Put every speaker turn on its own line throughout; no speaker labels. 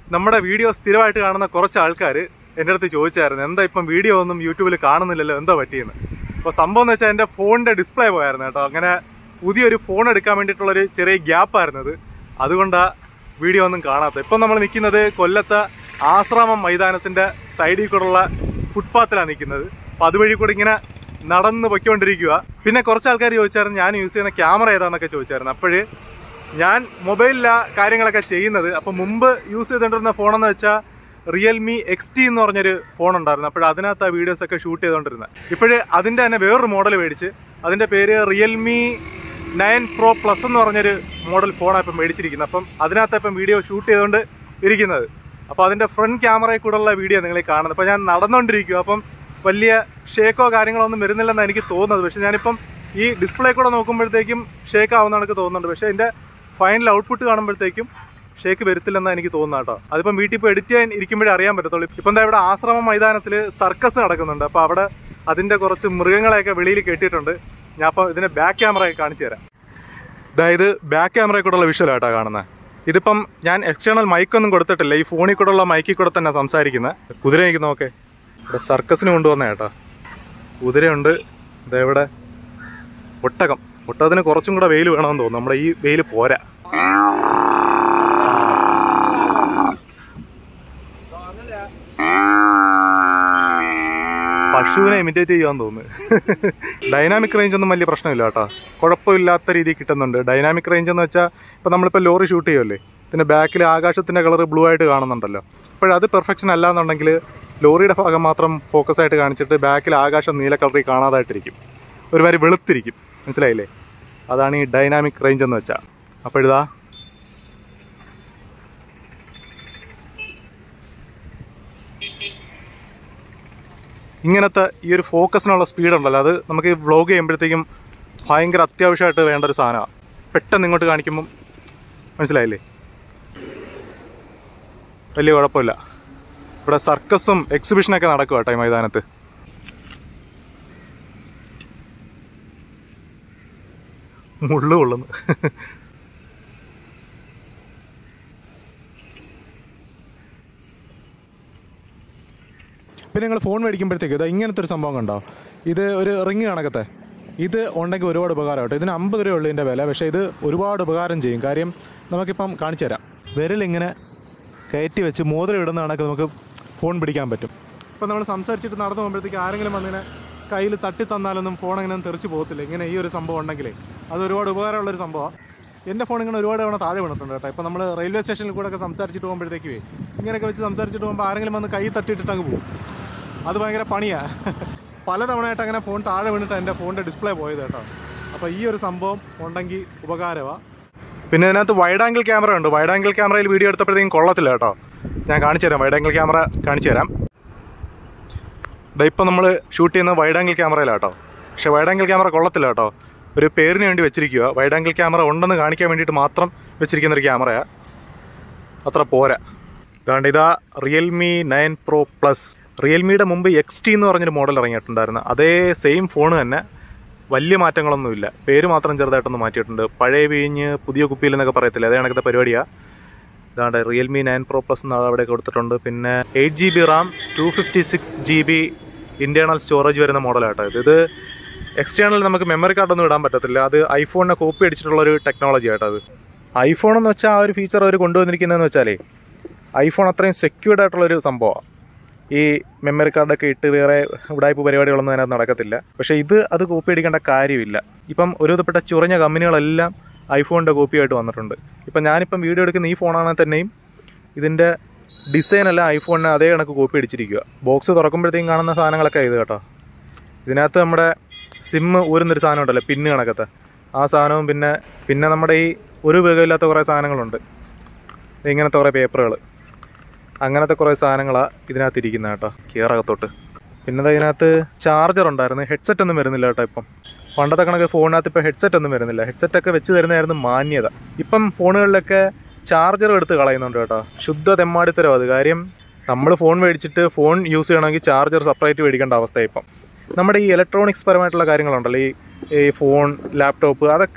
നമ്മുടെ വീഡിയോ സ്ഥിരമായിട്ട് കാണുന്ന കുറച്ച് ആൾക്കാർ എൻ്റെ അടുത്ത് ചോദിച്ചായിരുന്നു എന്താ ഇപ്പം വീഡിയോ ഒന്നും യൂട്യൂബിൽ കാണുന്നില്ലല്ലോ എന്താ പറ്റിയെന്ന് അപ്പോൾ സംഭവം എന്ന് വെച്ചാൽ എൻ്റെ ഫോണിൻ്റെ ഡിസ്പ്ലേ പോയായിരുന്നു കേട്ടോ അങ്ങനെ പുതിയൊരു ഫോൺ എടുക്കാൻ വേണ്ടിയിട്ടുള്ളൊരു ചെറിയ ഗ്യാപ്പായിരുന്നു അത് അതുകൊണ്ടാണ് വീഡിയോ ഒന്നും കാണാത്തത് ഇപ്പം നമ്മൾ നിൽക്കുന്നത് കൊല്ലത്തെ ആശ്രാമം മൈതാനത്തിൻ്റെ സൈഡിൽ കൂടെയുള്ള ഫുട്പാത്തിലാണ് നിൽക്കുന്നത് അപ്പോൾ അതുവഴി കൂടെ ഇങ്ങനെ നടന്ന് പൊയ്ക്കൊണ്ടിരിക്കുക പിന്നെ കുറച്ച് ആൾക്കാർ ചോദിച്ചായിരുന്നു ഞാൻ യൂസ് ചെയ്യുന്ന ക്യാമറ ഏതാന്നൊക്കെ ചോദിച്ചായിരുന്നു അപ്പോഴ് ഞാൻ മൊബൈലിലാണ് കാര്യങ്ങളൊക്കെ ചെയ്യുന്നത് അപ്പോൾ മുമ്പ് യൂസ് ചെയ്തുകൊണ്ടിരുന്ന ഫോണെന്ന് വെച്ചാൽ റിയൽമി എക്സ് ടി എന്ന് പറഞ്ഞൊരു ഫോൺ ഉണ്ടായിരുന്നു അപ്പോൾ അതിനകത്ത് ആ വീഡിയോസ് ഒക്കെ ഷൂട്ട് ചെയ്തുകൊണ്ടിരുന്നത് ഇപ്പോഴ് അതിൻ്റെ തന്നെ വേറൊരു മോഡൽ മേടിച്ച് അതിൻ്റെ പേര് റിയൽമി നയൻ പ്രോ പ്ലസ് എന്ന് പറഞ്ഞൊരു മോഡൽ ഫോണാണ് ഇപ്പം മേടിച്ചിരിക്കുന്നത് അപ്പം അതിനകത്ത് ഇപ്പം വീഡിയോ ഷൂട്ട് ചെയ്തുകൊണ്ട് ഇരിക്കുന്നത് അപ്പോൾ അതിൻ്റെ ഫ്രണ്ട് ക്യാമറയിൽ കൂടെയുള്ള വീഡിയോ നിങ്ങൾ ഈ കാണുന്നത് അപ്പോൾ ഞാൻ നടന്നുകൊണ്ടിരിക്കുക അപ്പം വലിയ ഷേക്കോ കാര്യങ്ങളോ ഒന്നും വരുന്നില്ലെന്നാണ് എനിക്ക് തോന്നുന്നത് പക്ഷേ ഞാനിപ്പം ഈ ഡിസ്പ്ലേ കൂടെ നോക്കുമ്പോഴത്തേക്കും ഷേക്ക് ആവുന്ന എനിക്ക് തോന്നുന്നുണ്ട് പക്ഷേ അതിൻ്റെ ഫൈനൽ ഔട്ട്പുട്ട് കാണുമ്പോഴത്തേക്കും ഷേക്ക് വരത്തില്ലെന്നാണ് എനിക്ക് തോന്നുന്നത് കേട്ടോ അതിപ്പം വീട്ടിൽ ഇപ്പോൾ എഡിറ്റ് ചെയ്യാൻ ഇരിക്കുമ്പോഴേ അറിയാൻ പറ്റത്തുള്ളൂ ഇപ്പം എന്താ ഇവിടെ ആശ്രമ മൈതാനത്തിൽ സർക്കസ് നടക്കുന്നുണ്ട് അപ്പോൾ അവിടെ അതിൻ്റെ കുറച്ച് മൃഗങ്ങളെയൊക്കെ വെളിയിൽ കെട്ടിയിട്ടുണ്ട് ഞാൻ അപ്പം ഇതിൻ്റെ ബാക്ക് ക്യാമറയൊക്കെ കാണിച്ചു തരാം അതായത് ബാക്ക് ക്യാമറയിൽ കൂടെയുള്ള വിഷ്വൽ ആയിട്ടാ കാണുന്നത് ഇതിപ്പം ഞാൻ എക്സ്റ്റേണൽ മൈക്കൊന്നും കൊടുത്തിട്ടില്ല ഈ ഫോണിൽ കൂടെയുള്ള മൈക്കിൽ കൂടെ തന്നെ സംസാരിക്കുന്നത് കുതിര എനിക്ക് നോക്കേ ഇവിടെ സർക്കസിന് കൊണ്ടുവന്ന കേട്ടോ കുതിരയുണ്ട് ഇതെവിടെ ഒട്ടകം ഒട്ടകത്തിന് കുറച്ചും കൂടെ വെയിൽ വേണമെന്ന് തോന്നുന്നു നമ്മുടെ ഈ വെയിൽ പോരാ പശുവിനെ ഇമിറ്റേറ്റ് ചെയ്യാൻ തോന്നുന്നു ഡൈനാമിക് റേഞ്ച് ഒന്നും വലിയ പ്രശ്നമില്ല കേട്ടോ കുഴപ്പമില്ലാത്ത രീതിയിൽ കിട്ടുന്നുണ്ട് ഡൈനാമിക് റേഞ്ച് എന്ന് വെച്ചാൽ ഇപ്പം നമ്മളിപ്പോൾ ലോറി ഷൂട്ട് ചെയ്യുമല്ലേ ഇതിൻ്റെ ബാക്കിൽ ആകാശത്തിൻ്റെ കളർ ബ്ലൂ ആയിട്ട് കാണുന്നുണ്ടല്ലോ അപ്പോഴത് പെർഫെക്ഷൻ അല്ല എന്നുണ്ടെങ്കിൽ ലോറിയുടെ ഭാഗം മാത്രം ഫോക്കസ് ആയിട്ട് കാണിച്ചിട്ട് ബാക്കിൽ ആകാശം നീല കളറിൽ കാണാതായിട്ടിരിക്കും ഒരുമാതിരി വെളുത്തിരിക്കും മനസ്സിലായില്ലേ അതാണ് ഈ ഡൈനാമിക് റേഞ്ച് എന്ന് വെച്ചാൽ അപ്പോഴിതാ ഇങ്ങനത്തെ ഈ ഒരു ഫോക്കസിനുള്ള സ്പീഡ് ഉണ്ടല്ലോ അത് നമുക്ക് വ്ളോഗ് ചെയ്യുമ്പോഴത്തേക്കും ഭയങ്കര അത്യാവശ്യമായിട്ട് വേണ്ട ഒരു സാധനമാണ് പെട്ടെന്ന് ഇങ്ങോട്ട് കാണിക്കുമ്പം മനസ്സിലായില്ലേ വലിയ കുഴപ്പമില്ല ഇവിടെ സർക്കസും എക്സിബിഷനൊക്കെ നടക്കുക കേട്ടോ ഈ മൈതാനത്ത് മുള്ളു കൊള്ളുന്നു പിന്നെ നിങ്ങൾ ഫോൺ മേടിക്കുമ്പോഴത്തേക്ക് ഇതാ ഇങ്ങനത്തെ ഒരു സംഭവം കണ്ടോ ഇത് ഒരു റിങ് കണക്കത്തെ ഇത് ഉണ്ടെങ്കിൽ ഒരുപാട് ഉപകാരം കേട്ടോ ഇതിന് അമ്പത് രൂപ ഉള്ളൂ ഇതിൻ്റെ വില പക്ഷേ ഇത് ഒരുപാട് ഉപകാരം ചെയ്യും കാര്യം നമുക്കിപ്പം കാണിച്ചു തരാം വിരലിങ്ങനെ കയറ്റി വെച്ച് മോതിരം ഇടുന്ന കണക്ക് നമുക്ക് ഫോൺ പിടിക്കാൻ പറ്റും ഇപ്പം നമ്മൾ സംസാരിച്ചിട്ട് നടന്നു പോകുമ്പോഴത്തേക്ക് ആരെങ്കിലും വന്നിങ്ങനെ കയ്യിൽ തട്ടി തന്നാലൊന്നും ഫോൺ അങ്ങനെ തെറിച്ച് പോകത്തില്ല ഇങ്ങനെ ഈ ഒരു സംഭവം ഉണ്ടെങ്കിലേ അത് ഒരുപാട് ഉപകാരമുള്ളൊരു സംഭവമാണ് എൻ്റെ ഫോൺ ഇങ്ങനെ ഒരുപാട് തവണ താഴെ വീണിട്ടുണ്ട് കേട്ടോ ഇപ്പം നമ്മൾ റെയിൽവേ സ്റ്റേഷനിൽ കൂടെ ഒക്കെ സംസാരിച്ചിട്ട് പോകുമ്പോഴത്തേക്ക് ഇങ്ങനെയൊക്കെ വെച്ച് സംസാരിച്ചിട്ട് പോകുമ്പോൾ ആരെങ്കിലും വന്ന് കൈ തട്ടിയിട്ടിട്ട് അങ്ങ് പോകും അത് ഭയങ്കര പണിയാണ് പല തവണയായിട്ട് അങ്ങനെ ഫോൺ താഴെ വീണിട്ട് എൻ്റെ ഫോണിൻ്റെ ഡിസ്പ്ലേ പോയത് കേട്ടോ അപ്പോൾ ഈ ഒരു സംഭവം ഉണ്ടെങ്കിൽ ഉപകാരമാണ് പിന്നെ ഇതിനകത്ത് വൈഡ് ആംഗിൾ ക്യാമറ ഉണ്ട് വൈഡ് ആംഗിൾ ക്യാമറയിൽ വീഡിയോ എടുത്തപ്പോഴത്തേക്കും കൊള്ളത്തില്ല കേട്ടോ ഞാൻ കാണിച്ചു തരാം വൈഡ് ആംഗിൾ ക്യാമറ കാണിച്ചു തരാം ഇപ്പം നമ്മൾ ഷൂട്ട് ചെയ്യുന്നത് വൈഡ് ആംഗിൾ ക്യാമറയിലാണ് കേട്ടോ പക്ഷേ വൈഡ് ആംഗിൾ ക്യാമറ കൊള്ളത്തില്ല കേട്ടോ ഒരു പേരിന് വേണ്ടി വെച്ചിരിക്കുക വൈഡ് ആംഗിൾ ക്യാമറ ഉണ്ടെന്ന് കാണിക്കാൻ വേണ്ടിയിട്ട് മാത്രം വെച്ചിരിക്കുന്ന ഒരു ക്യാമറയാണ് അത്ര പോരാ ഇതാണ്ട് ഇതാ റിയൽമി നയൻ പ്രോ പ്ലസ് റിയൽമിയുടെ മുമ്പ് എക്സ് ടി എന്ന് പറഞ്ഞൊരു മോഡൽ ഇറങ്ങിയിട്ടുണ്ടായിരുന്നു അതേ സെയിം ഫോൺ തന്നെ വലിയ മാറ്റങ്ങളൊന്നുമില്ല പേര് മാത്രം ചെറുതായിട്ടൊന്ന് മാറ്റിയിട്ടുണ്ട് പഴയ വീഞ്ഞ് പുതിയ കുപ്പിയിൽ എന്നൊക്കെ പറയത്തില്ല അതേ കണക്കത്തെ പരിപാടിയാണ് ഇതാണ്ട് റിയൽമി നയൻ പ്രോ പ്ലസ് എന്ന് അവിടെ കൊടുത്തിട്ടുണ്ട് പിന്നെ eight G B RAM two fifty six G B internal storage വരുന്ന മോഡലാട്ടോ ഇത് ഇത് എക്സ്റ്റേണൽ നമുക്ക് മെമ്മറി കാർഡൊന്നും ഇടാൻ പറ്റത്തില്ല അത് ഐഫോണിനെ കോപ്പി അടിച്ചിട്ടുള്ള ഒരു ടെക്നോളജി ആട്ടോ അത് ഐഫോൺ എന്ന് വെച്ചാൽ ആ ഒരു ഫീച്ചർ അവർ കൊണ്ടുവന്നിരിക്കുന്നതെന്ന് വെച്ചാലേ ഐഫോൺ അത്രയും സെക്യൂർഡ് ആയിട്ടുള്ളൊരു സംഭവമാണ് ഈ മെമ്മറി കാർഡൊക്കെ ഇട്ട് വേറെ ഉടായ്പ പരിപാടികളൊന്നും അതിനകത്ത് നടക്കത്തില്ല പക്ഷേ ഇത് അത് കോപ്പി അടിക്കേണ്ട കാര്യമില്ല ഇപ്പം ഒരു വിധപ്പെട്ട ചുറഞ്ഞ കമ്പനികളെല്ലാം ഐഫോണിൻ്റെ കോപ്പിയായിട്ട് വന്നിട്ടുണ്ട് ഇപ്പം ഞാനിപ്പം വീഡിയോ എടുക്കുന്ന ഈ ഫോണാണെങ്കിൽ തന്നെയും ഇതിൻ്റെ ഡിസൈൻ എല്ലാം ഐഫോണിന് അതേ കണക്ക് കോപ്പി അടിച്ചിരിക്കുക ബോക്സ് തുറക്കുമ്പോഴത്തേക്കും കാണുന്ന സാധനങ്ങളൊക്കെ ഇത് കേട്ടോ ഇതിനകത്ത് നമ്മുടെ സിമ്മ് ഊരുന്നൊരു സാധനം ഉണ്ടല്ലോ പിന്ന് കണക്കത്തെ ആ സാധനവും പിന്നെ പിന്നെ നമ്മുടെ ഈ ഒരു ഉപയോഗമില്ലാത്ത കുറേ സാധനങ്ങളുണ്ട് ഇങ്ങനത്തെ കുറേ പേപ്പറുകൾ അങ്ങനത്തെ കുറേ സാധനങ്ങളാണ് ഇതിനകത്ത് ഇരിക്കുന്നത് കേട്ടോ കീറകത്തോട്ട് പിന്നെ ദാ ഇതിനകത്ത് ചാർജർ ഉണ്ടായിരുന്നു ഹെഡ്സെറ്റ് ഒന്നും വരുന്നില്ല കേട്ടോ ഇപ്പം പണ്ടത്തെ കണക്ക് ഫോണിനകത്ത് ഇപ്പോൾ ഹെഡ്സെറ്റ് ഒന്നും വരുന്നില്ല ഹെഡ്സെറ്റ് ഒക്കെ വെച്ച് തരുന്നതായിരുന്നു മാന്യത ഇപ്പം ഫോണുകളിലൊക്കെ ചാർജർ എടുത്ത് കളയുന്നുണ്ട് കേട്ടോ ശുദ്ധ തെമ്മാടിത്തരം അത് കാര്യം നമ്മൾ ഫോൺ മേടിച്ചിട്ട് ഫോൺ യൂസ് ചെയ്യണമെങ്കിൽ ചാർജർ സെപ്പറേറ്റ് മേടിക്കേണ്ട അവസ്ഥ ഇപ്പം നമ്മുടെ ഈ ഇലക്ട്രോണിക്സ് പരമായിട്ടുള്ള കാര്യങ്ങളുണ്ടല്ലോ ഈ ഈ ഫോൺ ലാപ്ടോപ്പ് അതൊക്കെ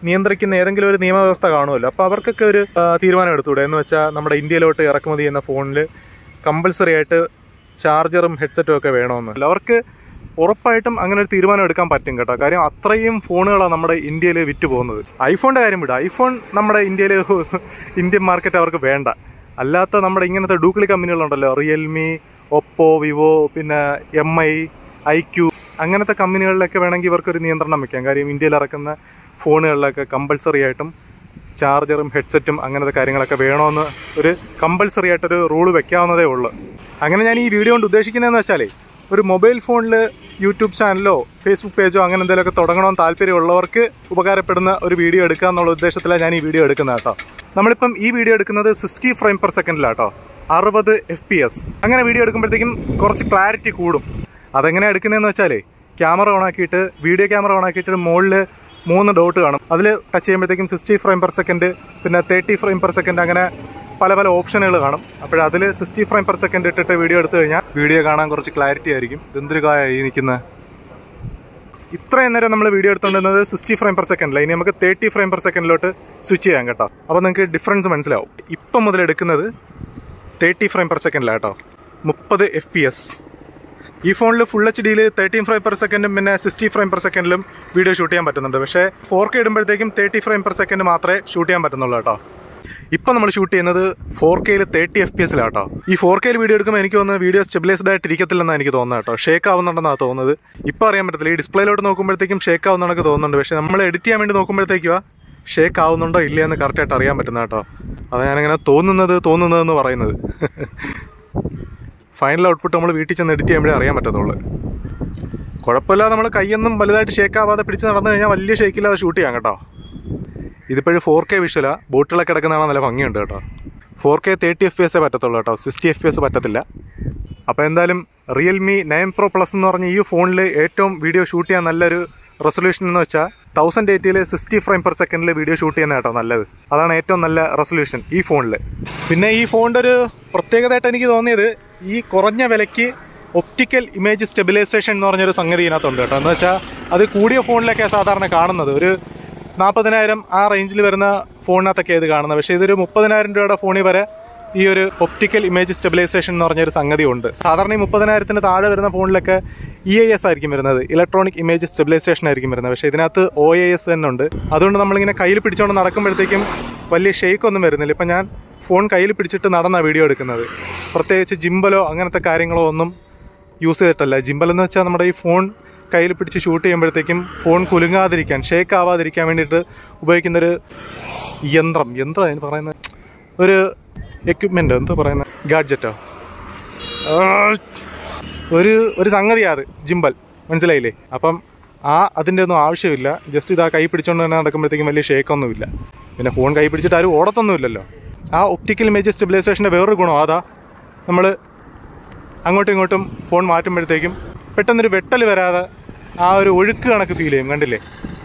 നിയന്ത്രിക്കുന്ന ഏതെങ്കിലും ഒരു നിയമവ്യവസ്ഥ കാണുമല്ലോ അപ്പോൾ അവർക്കൊക്കെ ഒരു ആ, തീരുമാനം എടുത്തുകൂടെ എന്ന് വെച്ചാൽ നമ്മുടെ ഇന്ത്യയിലോട്ട് ഇറക്കുമതി ചെയ്യുന്ന ഫോണിൽ കമ്പൽസറി ആയിട്ട് ചാർജറും ഹെഡ്സെറ്റും ഒക്കെ വേണമെന്ന് അവർക്ക് ഉറപ്പായിട്ടും അങ്ങനെ ഒരു തീരുമാനം എടുക്കാൻ പറ്റും കേട്ടോ കാര്യം അത്രയും ഫോണുകളാണ് നമ്മുടെ ഇന്ത്യയിൽ വിറ്റ് പോകുന്നത് ഐഫോണിൻ്റെ കാര്യം വിടുക ഐഫോൺ നമ്മുടെ ഇന്ത്യയിൽ ഇന്ത്യൻ മാർക്കറ്റ് അവർക്ക് വേണ്ട അല്ലാത്ത നമ്മുടെ ഇങ്ങനത്തെ ഡൂക്കളി കമ്പനികളുണ്ടല്ലോ റിയൽമി ഒപ്പോ വിവോ പിന്നെ എം ഐ ഐ ക്യു അങ്ങനത്തെ കമ്പനികളിലൊക്കെ വേണമെങ്കിൽ ഇവർക്കൊരു നിയന്ത്രണം വെക്കാം കാര്യം ഇന്ത്യയിൽ ഇറക്കുന്ന ഫോണുകളിലൊക്കെ കമ്പൽസറി ആയിട്ടും ചാർജറും ഹെഡ്സെറ്റും അങ്ങനത്തെ കാര്യങ്ങളൊക്കെ വേണമെന്ന് ഒരു കമ്പൽസറി ആയിട്ടൊരു റൂൾ വെക്കാവുന്നതേ ഉള്ളൂ അങ്ങനെ ഞാൻ ഈ വീഡിയോ കൊണ്ട് ഉദ്ദേശിക്കുന്നതെന്ന് വെച്ചാലേ ഒരു മൊബൈൽ ഫോണിൽ യൂട്യൂബ് ചാനലോ ഫേസ്ബുക്ക് പേജോ അങ്ങനെ എന്തെങ്കിലുമൊക്കെ തുടങ്ങണമെന്ന് താല്പര്യമുള്ളവർക്ക് ഉപകാരപ്പെടുന്ന ഒരു വീഡിയോ എടുക്കുക എന്നുള്ള ഉദ്ദേശത്തിലാണ് ഞാൻ ഈ വീഡിയോ എടുക്കുന്നത് കേട്ടോ നമ്മളിപ്പം ഈ വീഡിയോ എടുക്കുന്നത് സിക്സ്റ്റി ഫ്രെയിം പെർ സെക്കൻഡിലാട്ടോ അറുപത് എഫ് പി എസ് അങ്ങനെ വീഡിയോ എടുക്കുമ്പോഴത്തേക്കും കുറച്ച് ക്ലാരിറ്റി കൂടും അതെങ്ങനെയാണ് എടുക്കുന്നതെന്ന് വെച്ചാലേ ക്യാമറ ഓൺ ആക്കിയിട്ട് വീഡിയോ ക്യാമറ ഓൺ ആക്കിയിട്ട് മുകളിൽ മൂന്ന് ഡോട്ട് കാണും അതിൽ ടച്ച് ചെയ്യുമ്പോഴത്തേക്കും സിക്സ്റ്റി ഫ്രെയിം പെർ സെക്കൻഡ് പിന്നെ തേർട്ടി ഫ്രെയിം പെർ സെക്കൻഡ് അങ്ങനെ പല പല ഓപ്ഷനുകൾ കാണും അപ്പോൾ അതിൽ സിക്സ്റ്റി ഫ്രെയിം പെർ സെക്കൻഡ് ഇട്ടിട്ട് വീഡിയോ എടുത്തു കഴിഞ്ഞാൽ വീഡിയോ കാണാൻ കുറച്ച് ക്ലാരിറ്റി ആയിരിക്കും ഇതെന്തൊരു കായ ഈ നിൽക്കുന്നത് ഇത്രയും നേരം നമ്മൾ വീഡിയോ എടുത്തുകൊണ്ടിരുന്നത് സിക്സ്റ്റി ഫ്രെയിം പെർ സെക്കൻഡിൽ ഇനി നമുക്ക് തേർട്ടി ഫ്രെയിം പെർ സെക്കൻഡിലോട്ട് സ്വിച്ച് ചെയ്യാം കേട്ടോ അപ്പോൾ നിങ്ങൾക്ക് ഡിഫറൻസ് മനസ്സിലാവും ഇപ്പം മുതൽ എടുക്കുന്നത് തേർട്ടി ഫ്രെയിം പെർ സെക്കൻഡിലാണ് കേട്ടോ മുപ്പത് എഫ് പി എസ് ഈ ഫോണിൽ ഫുൾ എച്ച് ഡിയിൽ തേർട്ടീൻ ഫ്രെയിം പെർ സെക്കൻഡും പിന്നെ സിക്സ്റ്റി ഫ്രെയിം പെർ സെക്കൻഡിലും വീഡിയോ ഷൂട്ട് ചെയ്യാൻ പറ്റുന്നുണ്ട് പക്ഷേ ഫോർ കെ ഇടുമ്പോഴത്തേക്കും തേർട്ടി ഫ്രെയിം പെർ സെക്കൻഡ് മാത്രമേ ഷൂട്ട് ചെയ്യാൻ പറ്റുന്നുള്ളൂ കേട്ടോ ഇപ്പം നമ്മൾ ഷൂട്ട് ചെയ്യുന്നത് ഫോർ കെയിൽ തേർട്ടി എഫ് പി എസിലാട്ടോ ഈ ഫോർ കെയിൽ വീഡിയോ എടുക്കുമ്പോൾ എനിക്ക് തോന്നുന്നത് വീഡിയോ സ്റ്റെബിലൈസ്ഡ് ആയിട്ട് ഇരിക്കത്തില്ലെന്നാണ് എനിക്ക് തോന്നുന്നത് കേട്ടോ ഷേക്ക് ആവുന്നുണ്ടെന്നാണ് തോന്നുന്നത് ഇപ്പം അറിയാൻ പറ്റത്തില്ല ഈ ഡിസ്പ്ലേയിലോട്ട് നോക്കുമ്പോഴത്തേക്കും ഷേക്ക് ആവുന്നതൊക്കെ തോന്നുന്നുണ്ട് പക്ഷേ നമ്മൾ എഡിറ്റ് ചെയ്യാൻ വേണ്ടി നോക്കുമ്പോഴത്തേക്കുവാ ഷേക്ക് ആവുന്നുണ്ടോ ഇല്ലയോ എന്ന് കറക്റ്റായിട്ട് അറിയാൻ പറ്റുന്ന കേട്ടോ അത് ഞാനിങ്ങനെ തോന്നുന്നത് തോന്നുന്നതെന്ന് പറയുന്നത് ഫൈനൽ ഔട്ട്പുട്ട് നമ്മൾ വീട്ടിൽ ചെന്ന് എഡിറ്റ് ചെയ്യുമ്പോഴേ അറിയാൻ പറ്റത്തുള്ളൂ കുഴപ്പമില്ലാതെ നമ്മൾ കൈയൊന്നും വലുതായിട്ട് ഷേക്ക് ആവാതെ പിടിച്ച് നടന്നു കഴിഞ്ഞാൽ വലിയ ഷേക്കില്ലാതെ ഷൂട്ട് ചെയ്യാം കേട്ടോ ഇതിപ്പോഴും ഫോർ കെ വിഷ്വലാ ബോട്ടിലൊക്കെ കിടക്കുന്നതാണ് നല്ല ഭംഗിയുണ്ട് കേട്ടോ four K thirty F P എസേ പറ്റത്തുള്ളൂ കേട്ടോ സിക്സ്റ്റി എഫ് പി എസ് പറ്റത്തില്ല അപ്പോൾ എന്തായാലും റിയൽമി നയൻ പ്രോ പ്ലസ് എന്ന് പറഞ്ഞ ഈ ഫോണിൽ ഏറ്റവും വീഡിയോ ഷൂട്ട് ചെയ്യാൻ നല്ലൊരു റെസൊല്യൂഷൻ എന്ന് വെച്ചാൽ തൗസൻഡ് എയ്റ്റിയിൽ സിക്സ്റ്റി ഫ്രെയിം പെർ സെക്കൻഡിൽ വീഡിയോ ഷൂട്ട് ചെയ്യുന്ന കേട്ടോ നല്ലത് അതാണ് ഏറ്റവും നല്ല റെസൊല്യൂഷൻ ഈ ഫോണിൽ പിന്നെ ഈ ഫോണിൻ്റെ ഒരു പ്രത്യേകതയായിട്ട് എനിക്ക് തോന്നിയത് ഈ കുറഞ്ഞ വിലയ്ക്ക് ഒപ്റ്റിക്കൽ ഇമേജ് സ്റ്റെബിലൈസേഷൻ എന്ന് പറഞ്ഞൊരു സംഗതി ഇതിനകത്തുണ്ട് കേട്ടോ എന്ന് വെച്ചാൽ അത് കൂടിയ ഫോണിലൊക്കെ സാധാരണ കാണുന്നത് ഒരു നാൽപ്പതിനായിരം ആ റേഞ്ചിൽ വരുന്ന ഫോണിനകത്തൊക്കെ ഇത് കാണുന്നത് പക്ഷേ ഇതൊരു മുപ്പതിനായിരം രൂപയുടെ ഫോണിൽ വരെ ഈ ഒരു ഒപ്റ്റിക്കൽ ഇമേജ് സ്റ്റെബിലൈസേഷൻ എന്ന് പറഞ്ഞൊരു സംഗതി ഉണ്ട് സാധാരണ ഈ മുപ്പതിനായിരത്തിന് താഴെ വരുന്ന ഫോണിലൊക്കെ ഇ ഐ എസ് ആയിരിക്കും വരുന്നത് ഇലക്ട്രോണിക് ഇമേജ് സ്റ്റെബിലൈസേഷൻ ആയിരിക്കും വരുന്നത് പക്ഷേ ഇതിനകത്ത് ഒ എ എസ് തന്നെ ഉണ്ട് അതുകൊണ്ട് നമ്മളിങ്ങനെ കയ്യിൽ പിടിച്ചുകൊണ്ട് നടക്കുമ്പോഴത്തേക്കും വലിയ ഷെയ്ക്ക് ഒന്നും വരുന്നില്ല ഇപ്പം ഞാൻ ഫോൺ കയ്യിൽ പിടിച്ചിട്ട് നടന്നാണ് വീഡിയോ എടുക്കുന്നത് പ്രത്യേകിച്ച് ജിമ്പലോ അങ്ങനത്തെ കാര്യങ്ങളോ ഒന്നും യൂസ് ചെയ്തിട്ടല്ല ജിമ്പൽ എന്ന് വെച്ചാൽ നമ്മുടെ ഈ ഫോൺ കയ്യിൽ പിടിച്ച് ഷൂട്ട് ചെയ്യുമ്പോഴത്തേക്കും ഫോൺ കുലുങ്ങാതിരിക്കാൻ ഷേക്ക് ആവാതിരിക്കാൻ വേണ്ടിയിട്ട് ഉപയോഗിക്കുന്നൊരു യന്ത്രം യന്ത്രം അതിന് പറയുന്നത് ഒരു എക്യുപ്മെൻ്റ് എന്താ പറയുന്നത് ഗാഡ്ജറ്റോ ഒരു ഒരു സംഗതിയാണ് അത് ജിമ്പൽ മനസ്സിലായില്ലേ അപ്പം ആ അതിൻ്റെ ഒന്നും ആവശ്യമില്ല ജസ്റ്റ് ഇത് ആ കൈ പിടിച്ചുകൊണ്ട് തന്നെ നടക്കുമ്പോഴത്തേക്കും വലിയ ഷേക്കൊന്നുമില്ല പിന്നെ ഫോൺ കൈ പിടിച്ചിട്ട് ആരും ഓടത്തൊന്നുമില്ലല്ലോ ആ ഒപ്റ്റിക്കൽ ഇമേജ് സ്റ്റെബിലൈസേഷൻ്റെ വേറൊരു ഗുണം അതാ നമ്മൾ അങ്ങോട്ടും ഇങ്ങോട്ടും ഫോൺ മാറ്റുമ്പോഴത്തേക്കും പെട്ടെന്നൊരു വെട്ടൽ വരാതെ ആ ഒരു ഒഴുക്ക് കണക്ക് ഫീൽ ചെയ്യും കണ്ടില്ലേ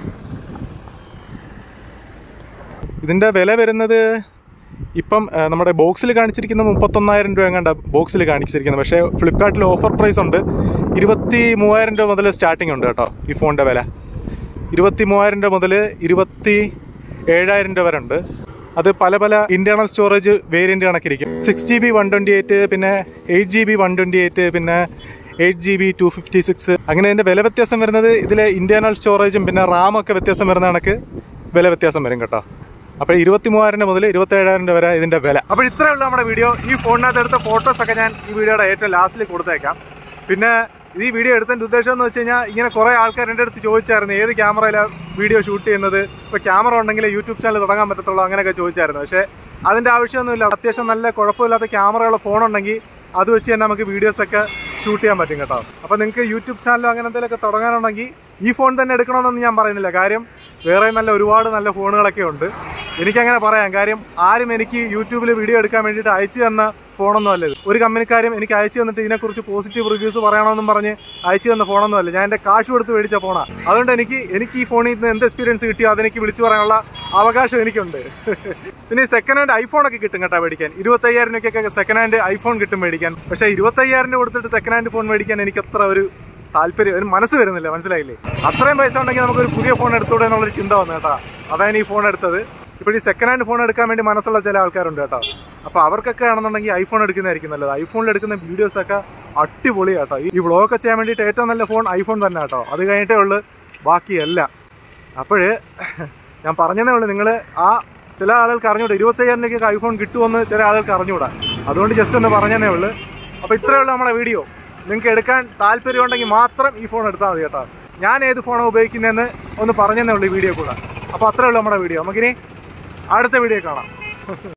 ഇതിൻ്റെ വില വരുന്നത് ഇപ്പം ആ, നമ്മുടെ ബോക്സിൽ കാണിച്ചിരിക്കുന്ന മുപ്പത്തൊന്നായിരം രൂപ എങ്ങാണ്ട ബോക്സിൽ കാണിച്ചിരിക്കുന്നത് പക്ഷേ ഫ്ലിപ്കാർട്ടിൽ ഓഫർ പ്രൈസ് ഉണ്ട് ഇരുപത്തി മൂവായിരം രൂപ മുതൽ സ്റ്റാർട്ടിംഗ് ഉണ്ട് കേട്ടോ ഈ ഫോണിൻ്റെ വില ഇരുപത്തി മൂവായിരം രൂപ മുതൽ ഇരുപത്തി ഏഴായിരം രൂപ വരെ ഉണ്ട് അത് പല പല ഇന്റേണൽ സ്റ്റോറേജ് വേരിയന്റ് കണക്കിരിക്കും six G B one twenty eight പിന്നെ eight G B one twenty eight പിന്നെ eight G B two fifty six അങ്ങനെ അതിൻ്റെ വില വ്യത്യാസം വരുന്നത് ഇതിലെ ഇന്റേണൽ സ്റ്റോറേജും പിന്നെ റാമൊക്കെ വ്യത്യാസം വരുന്ന കണക്ക് വില വ്യത്യാസം വരും കേട്ടോ അപ്പോൾ ഇരുപത്തി മൂവായിരം മുതൽ ഇരുപത്തി ഏഴായിരം രൂപ വരെ ഇതിൻ്റെ വില അപ്പോൾ ഇത്രയേ ഉള്ളൂ നമ്മുടെ വീഡിയോ ഈ ഫോണിനകത്ത് എടുത്ത ഫോട്ടോസ് ഒക്കെ ഞാൻ ഈ വീഡിയോയുടെ ഏറ്റവും ലാസ്റ്റിൽ കൊടുത്തേക്കാം പിന്നെ ഈ വീഡിയോ എടുത്തതിൻ്റെ ഉദ്ദേശം എന്ന് വെച്ച് കഴിഞ്ഞാൽ ഇങ്ങനെ കുറേ ആൾക്കാർ എൻ്റെ അടുത്ത് ചോദിച്ചായിരുന്നു ഏത് ക്യാമറയിലാണ് വീഡിയോ ഷൂട്ട് ചെയ്യുന്നത് ഇപ്പോൾ ക്യാമറ ഉണ്ടെങ്കിൽ യൂട്യൂബ് ചാനൽ തുടങ്ങാൻ പറ്റത്തുള്ളൂ അങ്ങനെയൊക്കെ ചോദിച്ചായിരുന്നു പക്ഷേ അതിൻ്റെ ആവശ്യമൊന്നുമില്ല അത്യാവശ്യം നല്ല കുഴപ്പമില്ലാത്ത ക്യാമറയുള്ള ഫോൺ ഉണ്ടെങ്കിൽ അത് വെച്ച് തന്നെ നമുക്ക് വീഡിയോസൊക്കെ ഷൂട്ട് ചെയ്യാൻ പറ്റും കേട്ടോ അപ്പോൾ നിങ്ങൾക്ക് യൂട്യൂബ് ചാനലോ അങ്ങനെ എന്തെങ്കിലുമൊക്കെ തുടങ്ങാനുണ്ടെങ്കിൽ ഈ ഫോൺ തന്നെ എടുക്കണമെന്നൊന്നും ഞാൻ പറയുന്നില്ല കാര്യം വേറെ നല്ല ഒരുപാട് നല്ല ഫോണുകളൊക്കെ ഉണ്ട് എനിക്കങ്ങനെ പറയാം കാര്യം ആരും എനിക്ക് യൂട്യൂബിൽ വീഡിയോ എടുക്കാൻ വേണ്ടിയിട്ട് അയച്ചു തന്ന ഫോണൊന്നും അല്ല ഇത് ഒരു കമ്പനിക്കാരും എനിക്ക് അയച്ചു തന്നിട്ട് ഇതിനെക്കുറിച്ച് പോസിറ്റീവ് റിവ്യൂസ് പറയണമെന്നും പറഞ്ഞ് അയച്ചു തന്ന ഫോണൊന്നും അല്ല ഞാൻ എൻ്റെ കാശ് കൊടുത്ത് മേടിച്ച ഫോണാണ് അതുകൊണ്ട് എനിക്ക് എനിക്ക് ഈ ഫോണിൽ നിന്ന് എന്ത് എക്സ്പീരിയൻസ് കിട്ടിയോ അതെനിക്ക് വിളിച്ചു പറയാനുള്ള അവകാശം എനിക്കുണ്ട് പിന്നെ സെക്കൻഡ് ഹാൻഡ് ഐഫോൺ ഒക്കെ കിട്ടും കേട്ടോ മേടിക്കാൻ ഇരുപത്തയ്യായിരം രൂപയ്ക്കൊക്കെ സെക്കൻഡ് ഹാൻഡ് ഐഫോൺ കിട്ടും മേടിക്കാൻ പക്ഷേ ഇരുപത്തയ്യായിരം രൂപ കൊടുത്തിട്ട് സെക്കൻഡ് ഹാൻഡ് ഫോൺ മേടിക്കാൻ എനിക്ക് അത്ര ഒരു താല്പര്യം ഒരു മനസ്സ് വരുന്നില്ല മനസ്സിലായില്ലേ അത്രയും പൈസ ഉണ്ടെങ്കിൽ നമുക്കൊരു പുതിയ ഫോൺ എടുത്തൂടെ എന്നുള്ളൊരു ചിന്ത വന്നു കേട്ടോ അതാണ് ഈ ഫോൺ എടുത്തത് ഇപ്പോൾ ഈ സെക്കൻഡ് ഹാൻഡ് ഫോൺ എടുക്കാൻ വേണ്ടി മനസ്സുള്ള ചില ആൾക്കാരുണ്ട് കേട്ടോ അപ്പോൾ അവർക്കൊക്കെ ആണെന്നുണ്ടെങ്കിൽ ഐഫോൺ എടുക്കുന്നതായിരിക്കും നല്ലത് ഐഫോണിൽ എടുക്കുന്ന വീഡിയോസ് ഒക്കെ അടിപൊളി കേട്ടോ ഈ വ്ളോഗൊക്കെ ചെയ്യാൻ വേണ്ടിയിട്ട് ഏറ്റവും നല്ല ഫോൺ ഐഫോൺ തന്നെ കേട്ടോ അത് കഴിഞ്ഞിട്ടേ ഉള്ളൂ ബാക്കിയല്ല അപ്പോൾ ഞാൻ പറഞ്ഞതേ ഉള്ളൂ നിങ്ങൾ ആ ചില ആളുകൾക്ക് അറിഞ്ഞൂടാ ഇരുപത്തയ്യായിരം രൂപയ്ക്ക് ഐഫോൺ കിട്ടുമെന്ന് ചില ആളുകൾക്ക് അറിഞ്ഞൂടാ അതുകൊണ്ട് ജസ്റ്റ് ഒന്ന് പറഞ്ഞതേ ഉള്ളൂ അപ്പോൾ ഇത്രയേ ഉള്ളൂ നമ്മുടെ വീഡിയോ നിങ്ങൾക്ക് എടുക്കാൻ താല്പര്യം ഉണ്ടെങ്കിൽ മാത്രം ഈ ഫോൺ എടുത്താൽ മതി കേട്ടോ ഞാൻ ഏത് ഫോണാണ് ഉപയോഗിക്കുന്നതെന്ന് ഒന്ന് പറഞ്ഞതേ ഉള്ളൂ ഈ വീഡിയോ കൂടെ അപ്പോൾ അത്രയേ ഉള്ളൂ നമ്മുടെ വീഡിയോ നമുക്കിനി അടുത്ത വീഡിയോ കാണാം